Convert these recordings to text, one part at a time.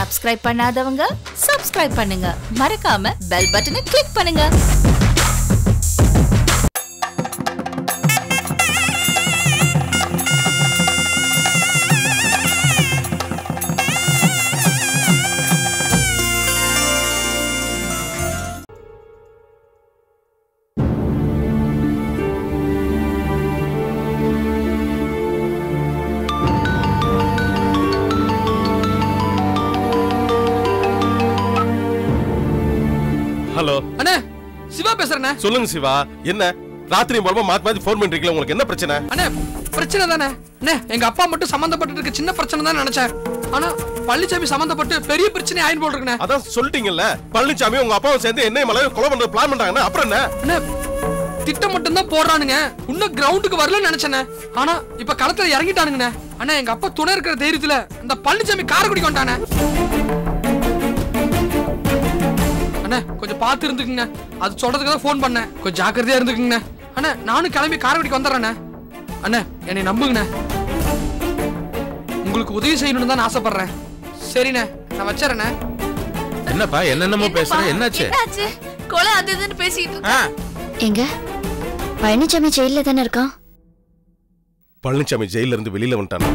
Subscribe பண்ணாதவங்க subscribe பண்ணுங்க மறக்காம பெல் பட்டனை கிளிக் பண்ணுங்க ஹலோ அண்ணே சிவா பேசுறேண்ணே சொல்லுங்க சிவா என்ன ராத்திரி மூலமா மாத்தி மாத்தி ஃபோன் பண்றீங்களா உங்களுக்கு என்ன பிரச்சனை அண்ணே பிரச்சனை தானே அண்ணே எங்க அப்பா மட்டும் சம்மந்தப்பட்டு இருக்க சின்ன பிரச்சனை தான் நினைச்சேன் ஆனா பழனிசாமி சம்மந்தப்பட்டு பெரிய பிரச்சனை ஆயின் போல் இருக்குண்ணே அதான் சொல்லிட்டீங்கல்ல பழனிசாமி உங்க அப்பாவும் சேர்ந்து என்ன மலை கொலை பண்ற பிளான் பண்றாங்கன்னா அப்புறம் என்ன அண்ணே திட்டம் மட்டும் தான் போடுறானுங்க இன்னும் கிரவுண்டுக்கு வரலன்னு நினைச்சேனே ஆனா இப்ப களத்துல இறங்கிட்டானுங்கண்ணே அண்ணா எங்க அப்பா துணை இருக்கிற தைரியத்துல இந்த பழனிசாமி காரைக்குடி கொண்டானே அண்ணே கொஞ்சம் பார்த்து இருந்துக்குங்க அது சொல்றதுக்கு தான் ஃபோன் பண்ணேன் கொஞ்சம் ஜாக்கிரதையா இருந்துக்குங்க அண்ணே நானும் கிளம்பி காரைக்குடிக்கு வந்துடுறேண்ணே அண்ணே என்னை நம்புங்கண்ணே உங்களுக்கு உதவி செய்யணும்னு தான் நான் ஆசைப்படுறேன் சரிண்ணே நான் வச்சிடறேண்ணே என்னப்பா என்னென்னமோ பேசுற என்னாச்சு என்னாச்சு கொலை அது இதுன்னு பேசிட்டு இருக்க எங்க பழனிசாமி ஜெயில தானே இருக்கான் பழனிசாமி ஜெயில இருந்து வெளியில வந்துட்டானா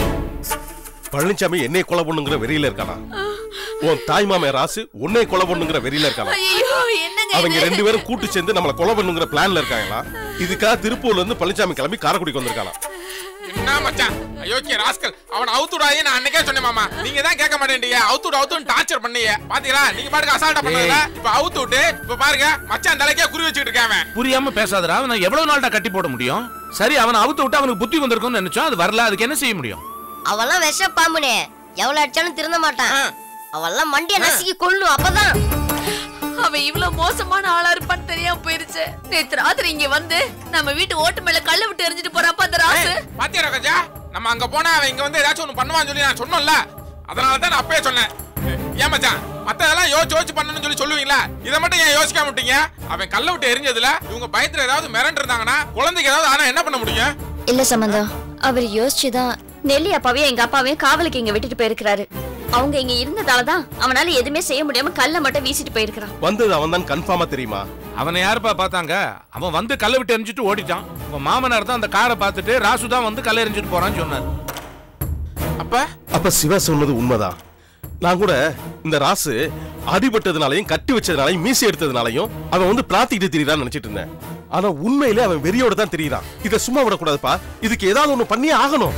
பழனிசாமி என்னை கொலை பண்ணுங்கிற வெறியில இருக்கானா உன் தாய் மாமே ராசு உன்னை கொலை பண்ணுங்கிற வெறியில இருக்கானா ஐயோ என்னங்க அவங்க இது? ரெண்டு பேரும் கூட்டு சேர்ந்து நம்மள கொலை பண்ணுங்கிற பிளான்ல இருக்காங்களா இதுக்காக திருப்பூர்ல இருந்து பழனிசாமி கிளம்பி காரைக்குடிக்கு வந்திருக்கானா என்ன மச்சான் அயோக்கிய ராஸ்கல் அவன் அவுத்துடாயே நான் அன்னைக்கே சொன்னேன் மாமா நீங்க தான் கேட்க மாட்டேன்றீங்க அவுத்துடு அவுத்துன்னு டார்ச்சர் பண்ணீங்க பாத்தீங்களா நீங்க பாட்டுக்கு அசால்ட்டா பண்ணல இப்ப அவுத்து விட்டு இப்ப பாருங்க மச்சான் தலைக்கே குறி வச்சுட்டு இருக்கான் அவன் புரியாம பேசாதடா அவனை எவ்வளவு நாள்டா கட்டி போட முடியும் சரி அவனை அவுத்து விட்டு அவனுக்கு புத்தி வந்திருக்கும்னு நினைச்சோம் அது வரல அதுக்கு என்ன செய்ய முடியும் அவெல்லாம் விஷ பாம்புனே எவ்வளவு அடிச்சாலும் திருந்த மாட்டான் அவெல்லாம் மண்டிய நசுக்கி கொள்ளும் அப்பதான் அவன் இவ்வளவு மோசமான ஆளா இருப்பான்னு தெரியாம போயிருச்சு நேத்து ராத்திரி இங்க வந்து நம்ம வீட்டு ஓட்டு மேல கல்ல விட்டு எரிஞ்சிட்டு போறப்ப அந்த ராசு பாத்தியா ராஜா நம்ம அங்க போனா அவன் இங்க வந்து ஏதாச்சும் ஒண்ணு பண்ணுவான்னு சொல்லி நான் சொன்னோம்ல அதனால தான் நான் அப்பயே சொன்னேன் ஏன் மச்சான் மத்ததெல்லாம் யோசிச்சு யோசிச்சு பண்ணணும்னு சொல்லி சொல்லுவீங்களா இதை மட்டும் ஏன் யோசிக்காம விட்டீங்க அவன் கல்ல விட்டு எரிஞ்சதுல இவங்க பயத்துல ஏதாவது மிரண்டு இருந்தாங்கன்னா குழந்தைக்கு ஏதாவது ஆனா என்ன பண்ண முடியும் இல்ல சம்பந்தம் அவர் யோசிச்சுதான் நெல்லி அப்பாவையும் எங்க அப்பாவையும் காவலுக்கு இங்க விட்டுட்டு போயிருக்கிறாரு அவங்க இங்க இருந்ததால தான் அவனால எதுவுமே செய்ய முடியாம கல்ல மட்டும் வீசிட்டு போயிருக்கிறான் வந்தது அவன் தான் கன்ஃபார்மா தெரியுமா அவனை யாருப்பா பார்த்தாங்க அவன் வந்து கல்லை விட்டு எரிஞ்சிட்டு ஓடிட்டான் உன் மாமனார் தான் அந்த காரை பார்த்துட்டு ராசு தான் வந்து கல்லை எரிஞ்சிட்டு போறான்னு சொன்னார் அப்ப அப்ப சிவா சொன்னது உண்மைதான் நான் கூட இந்த ராசு அடிபட்டதுனாலையும் கட்டி வச்சதுனாலையும் மீசி எடுத்ததுனாலையும் அவன் வந்து பிரார்த்திக்கிட்டு திரியறான்னு நினைச்சிட்டு இருந்தேன் ஆனா உண்மையிலே அவன் வெறியோட தான் தெரியறான் இத சும்மா விடக்கூடாதுப்பா இதுக்கு ஏதாவது ஒண்ணு பண்ணியே ஆகணும்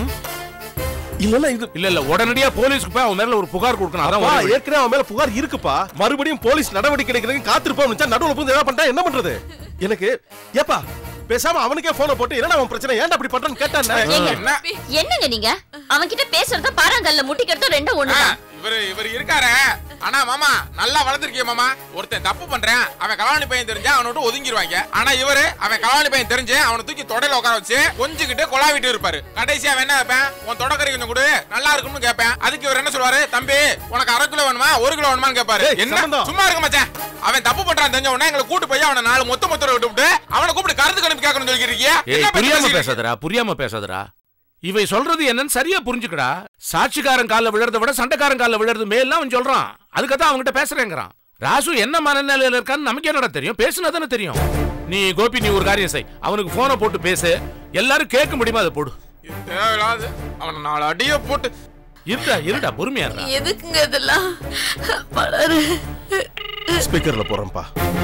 இல்லன்னா இது இல்ல இல்ல உடனடியா போலீஸ்க்கு போய் அவன் மேல ஒரு புகார் கொடுக்கணும் அதான் அப்பா, ஒரே வழி. ஏற்கனவே அவன் மேல புகார் இருக்குப்பா மறுபடியும் போலீஸ் நடவடிக்கை எடுக்கிறதுக்கு காத்திருப்போம் நினைச்சா நடுவுல புந்து ஏதாவது பண்ணிட்டா என்ன பண்றது எனக்கு ஏப்பா பேசாம அவனுக்கே போன போட்டு என்னடா அவன் பிரச்சனை ஏன்டா அப்படி பண்றான்னு கேட்டான் என்ன என்னங்க நீங்க அவன் கிட்ட பேசுறத பாறாங்கல்ல முட்டிக்கிறதும் ரெண்டும் ஆ, ஒண்ணுதான் இவரு இவர் இருக்காரு ஆனா மாமா நல்லா வளர்ந்துருக்கிய மாமா ஒருத்தன் தப்பு பண்றேன் அவன் கலாணி பையன் தெரிஞ்சா அவனை விட்டு ஒதுங்கிடுவாங்க ஆனா இவரு அவன் கலாணி பையன் தெரிஞ்சு அவனை தூக்கி தொடையில உட்கார வச்சு கொஞ்சிக்கிட்டு கொலாவிட்டு இருப்பாரு கடைசியா அவன் என்ன கேட்பேன் உன் தொடக்கறி கொஞ்சம் கொடு நல்லா இருக்கும்னு கேட்பேன் அதுக்கு இவர் என்ன சொல்லுவாரு தம்பி உனக்கு அரை கிலோ வேணுமா ஒரு கிலோ வேணுமான்னு கேட்பாரு ஏய், என்ன சம்பந்தம். சும்மா இருக்க மச்சான் அவன் தப்பு பண்றான் தெரிஞ்ச உடனே எங்களை கூட்டு போய் அவனை நாலு மொத்த மொத்தம் விட்டு விட்டு அவனை கூப்பிட்டு கருத்து கணிப்பு கேட்கணும்னு சொல்லிக்கிறீங்க ஏய் என்ன பத்தி புரியாம பேசிக்கிட்டு பேசாதடா புரியாம பேசாதடா இவை சொல்றது என்னன்னு சரியா புரிஞ்சுக்கடா சாட்சிக்காரன் கால்ல விழுறத விட சண்டைக்காரன் கால்ல விழுறது மேல்லாம் அவன் சொல்றான் அதுக்கதான் அவன்கிட்ட பேசுறேங்கிறான் ராசு என்ன மனநிலையில இருக்கான்னு நமக்கு என்னடா தெரியும் பேசுனா தானே தெரியும் நீ கோபி நீ ஒரு காரியம் செய் அவனுக்கு போனை போட்டு பேசு எல்லாரும் கேட்க முடியுமா அதை போடு இது தேவையில்லாது அவனை நாலு அடிய போட்டு இருடா இருடா பொறுமையா இருடா எதுக்குங்க இதெல்லாம் வளரு ஸ்பீக்கர்ல போறேன்ப்பா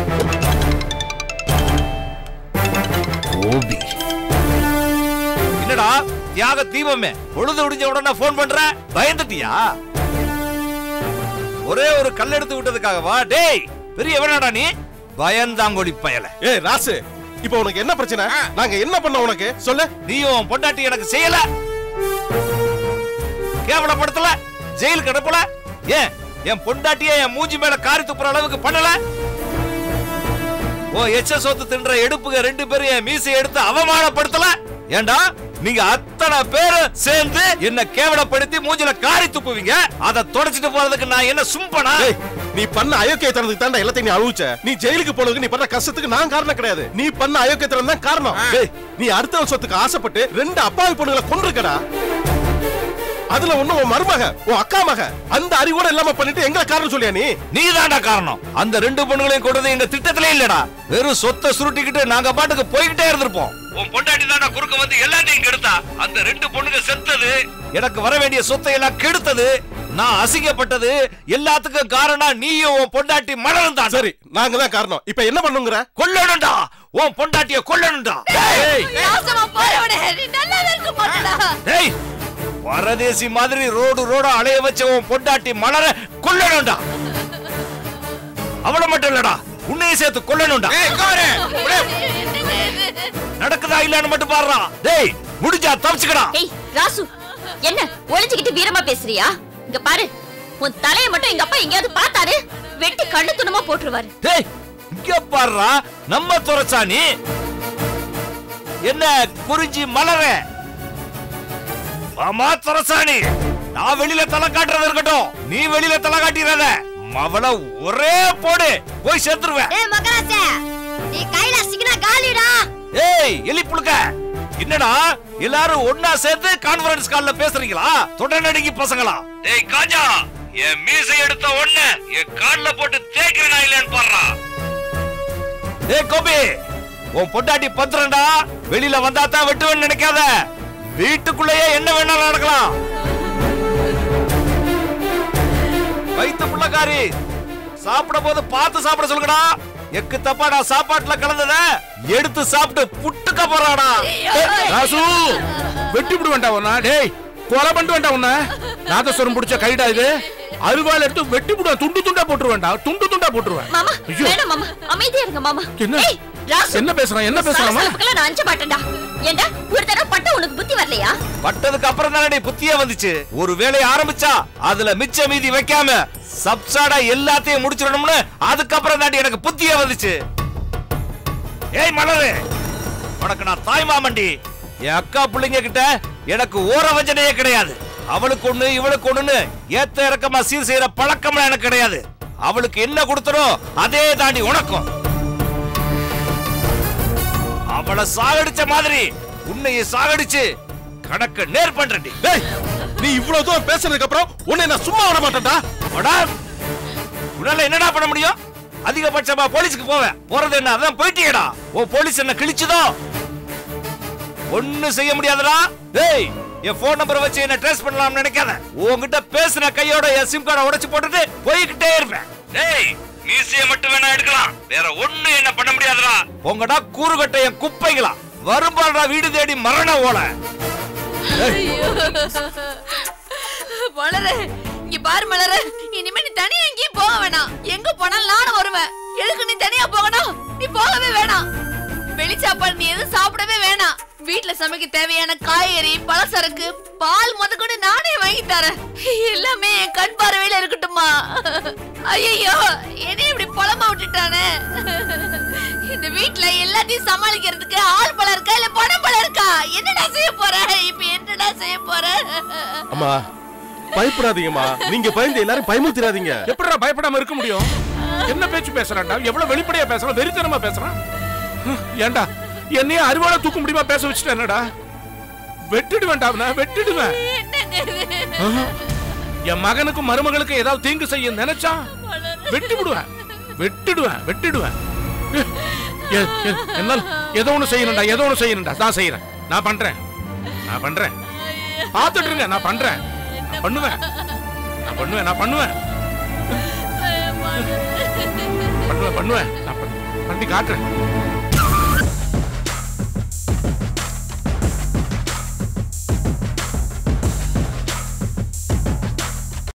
ஓபி என்னடா தியாக தீபமே பொழுது விடிஞ்ச உடனே போன் பண்ற பயந்துட்டியா ஒரே ஒரு கல் எடுத்து விட்டதுக்காகவா டேய் பெரிய எவனாடா நீ பயந்தாங்கொழி பயல ஏய் ராசு இப்போ உனக்கு என்ன பிரச்சனை நாங்க என்ன பண்ண உனக்கு சொல்லு நீயும் உன் பொண்டாட்டி எனக்கு செய்யல கேவலப்படுத்தல ஜெயில் கிடப்பல ஏன் என் பொண்டாட்டிய என் மூஞ்சி மேல காரி துப்புற அளவுக்கு பண்ணல ஓ எச்ச சோத்து தின்ற எடுப்புக ரெண்டு பேரும் என் மீசை எடுத்து அவமானப்படுத்தல ஏண்டா நீங்க அத்தனை பேரும் சேர்ந்து என்ன கேவலப்படுத்தி மூஞ்சில காரி துப்புவீங்க அதை தொடச்சிட்டு போறதுக்கு நான் என்ன சும்பனா ஏய் நீ பண்ண அயோக்கியத்தனத்துக்கு தாண்டா எல்லாத்தையும் நீ அழுவிச்ச நீ ஜெயிலுக்கு போனதுக்கு நீ பண்ண கஷ்டத்துக்கு நான் காரணம் கிடையாது நீ பண்ண அயோக்கியத்தனம் தான் காரணம் ஏய் நீ அடுத்த சொத்துக்கு ஆசைப்பட்டு ரெண்டு அப்பாவி பொண்ணுங்களை கொண்டிருக்கடா அதுல ஒண்ணு உன் மருமக உன் அக்கா மக அந்த அறிவோட இல்லாம பண்ணிட்டு எங்களை காரணம் சொல்லியா நீ நீ காரணம் அந்த ரெண்டு பொண்ணுகளையும் கொடுத்தது எங்க திட்டத்திலே இல்லடா வெறும் சொத்தை சுருட்டிக்கிட்டு நாங்க பாட்டுக்கு போய்கிட்டே இருந்திருப்போம் உன் பொண்டாட்டி தாண்டா குறுக்க வந்து எல்லாத்தையும் கெடுத்தா அந்த ரெண்டு பொண்ணுங்க செத்தது எனக்கு வர வேண்டிய சொத்தை எல்லாம் கெடுத்தது நான் அசிங்கப்பட்டது எல்லாத்துக்கும் காரணம் நீயும் உன் பொண்டாட்டி மலரும் தான் சரி நாங்க தான் காரணம் இப்ப என்ன பண்ணுங்கிற கொல்லணும்டா உன் பொண்டாட்டிய கொல்லணும்டா ஏய் நாசமா போறவனே நீ நல்லா இருக்க மாட்டடா டேய் பரதேசி மாதிரி ரோடு ரோட அலைய வச்ச உன் பொண்டாட்டி மலர கொல்லணும்டா அவள மட்டும் இல்லடா உன்னையும் சேர்த்து கொல்லணும்டா ஏய் இங்க வாரு நடக்குதா இல்லன்னு மட்டும் பாடுறா டேய் முடிஞ்சா தப்பிச்சுக்கடா ஏய் ராசு என்ன ஒளிஞ்சுக்கிட்டு வீரமா பேசுறியா இங்க பாரு உன் தலைய மட்டும் எங்க அப்பா எங்கேயாவது பார்த்தாரு வெட்டி கண்ணு துணமா போட்டுருவாரு டேய் இங்க பாடுறா நம்ம துரைச்சானி என்ன குறிஞ்சி மலர மாமா துரைசாணி நான் வெளியில தலை காட்டுறது இருக்கட்டும் நீ வெளியில தலை காட்டிடாத மவள ஒரே போடு போய் செத்துருவேன் ஏய் மகராச நீ கையில சிக்கினா காலிடா ஏய் எலி புழுக்க என்னடா எல்லாரும் ஒன்னா சேர்ந்து கான்ஃபரன்ஸ் கால்ல பேசுறீங்களா தொடர்நடுங்கி பசங்களா டேய் காஜா என் மீசை எடுத்த ஒண்ணு என் கால்ல போட்டு தேய்க்கிறேனா இல்லைன்னு பாடுறா டேய் கோபி உன் பொண்டாட்டி பத்திரண்டா வெளியில வந்தா தான் வெட்டுவேன்னு நினைக்காத வீட்டுக்குள்ளேயே என்ன வேணாலும் நடக்கலாம் வயித்து புள்ளக்காரி சாப்பிட போது பார்த்து சாப்பிட சொல்லுங்கடா எக்கு தப்பா நான் சாப்பாட்டுல கலந்தத எடுத்து சாப்பிட்டு புட்டுக்க போறாடா ராசு வெட்டி விடுவேன்டா உன்ன டேய் கொலை பண்ணிட்டு வேண்டாம் உன்ன நாதஸ்வரம் பிடிச்ச கைடா இது அருவாள் எடுத்து வெட்டி விடுவேன் துண்டு துண்டா போட்டுருவேன்டா துண்டு துண்டா போட்டுருவேன் மாமா ஐயோ. வேணாம் மாமா அமைதியா இருங்க மாமா என்ன? ஏய், ராசு என்ன பேசுறான் என்ன பேசுறான் சலசலப்புக்கெல்லாம் நான் அஞ்ச மாட்டேன்டா ஏண்டா ஒரு தடவை பட்ட உனக்கு புத்தி வரலையா பட்டதுக்கு அப்புறம் தானே புத்தியே வந்துச்சு ஒரு வேலையை ஆரம்பிச்சா அதுல மிச்ச மீதி வைக்காம சப்சாடா எல்லாத்தையும் முடிச்சிடணும்னு அதுக்கப்புறம் தாண்டி எனக்கு புத்தியே வந்துச்சு ஏய் மலரு உனக்கு நான் தாய் மாமண்டி என் அக்கா பிள்ளைங்க கிட்ட எனக்கு ஓர வஞ்சனையே கிடையாது அவளுக்கு ஒண்ணு இவளுக்கு ஒண்ணுன்னு ஏத்த இறக்கமா சீர் செய்யற பழக்கம்லாம் எனக்கு கிடையாது அவளுக்கு என்ன கொடுத்தனோ அதே தாண்டி உனக்கும் அவளை சாகடிச்ச மாதிரி உன்னைய சாகடிச்சு கணக்க நேர் பண்றடி டேய் நீ இவ்வளவு தூரம் பேசுனதுக்கு அப்புறம் உன்னை நான் சும்மா விட மாட்டேன்டா அடா, உன்னால என்னடா பண்ண முடியும் அதிகபட்சமா போலீஸ்க்கு போவேன் போறது என்ன அதான் போயிட்டீங்கடா ஓ போலீஸ் என்ன கிழிச்சதோ ஒண்ணு செய்ய முடியாதுடா டேய் என் போன் நம்பரை வச்சு என்ன ட்ரேஸ் பண்ணலாம்னு நினைக்காத உன்கிட்ட பேசின கையோட என் சிம் கார்டை உடைச்சு போட்டுட்டு போய்கிட்டே இருப்பேன் டேய் மீசிய மட்டும் வேணா எடுக்கலாம் வேற ஒண்ணு என்ன பண்ண முடியாதுடா உங்கடா கூறுகட்ட என் குப்பைகளா வரும்பாடா வீடு தேடி மரண ஓல மலர இங்க பாரு மலர இனிமே நீ தனியா எங்கேயும் போக வேணாம் எங்க போனாலும் நானும் வருவேன் எதுக்கு நீ தனியா போகணும் நீ போகவே வேணாம் வெளி சாப்பாடு நீ எதுவும் சாப்பிடவே வேணாம் வீட்ல சமைக்க தேவையான காய்கறி பலசரக்கு பால் முதற்கொண்டு நானே வாங்கி தரேன் எல்லாமே என் கண் பார்வையில இருக்கட்டுமா ஐயோ என்னைய இப்படி புலம்ப விட்டுட்டானே இந்த வீட்ல எல்லாத்தையும் சமாளிக்கிறதுக்கு ஆள் பலம் இருக்கா இல்ல பணம் பலம் இருக்கா என்னடா செய்ய போற இப்ப என்னடா செய்ய போற அம்மா பயப்படாதீங்கம்மா நீங்க பயந்து எல்லாரும் பயமுறுத்திடாதீங்க எப்படிடா பயப்படாம இருக்க முடியும் என்ன பேச்சு பேசுறான்டா எவ்வளவு வெளிப்படையா பேசுறான் வெறித்தனமா பேசுறான் ஹம், ஏன்டா என்னையே அருவாளை தூக்க முடியுமா பேச வச்சுட்டேன் என்னடா வெட்டிடுவேன்டா அவனை வெட்டிடுவேன் ஆஹா. என் மகனுக்கும் மருமகளுக்கும் ஏதாவது தீங்கு செய்ய நினைச்சா வெட்டி விடுவேன் வெட்டிடுவேன் வெட்டிடுவேன் எ- எ- எ- என்னால ஏதோ ஒண்ணு செய்யணும்டா ஏதோ ஒண்ணு செய்யணும்டா நான் செய்யறேன் நான் பண்றேன் நான் பண்றேன் பார்த்துட்டு இருங்க நான் பண்றேன் நான் பண்ணுவேன் நான் பண்ணுவேன் நான் பண்ணுவேன் பண்ணுவேன் பண்ணுவேன் நான் பண்ணி- பண்ணி காட்டுறேன்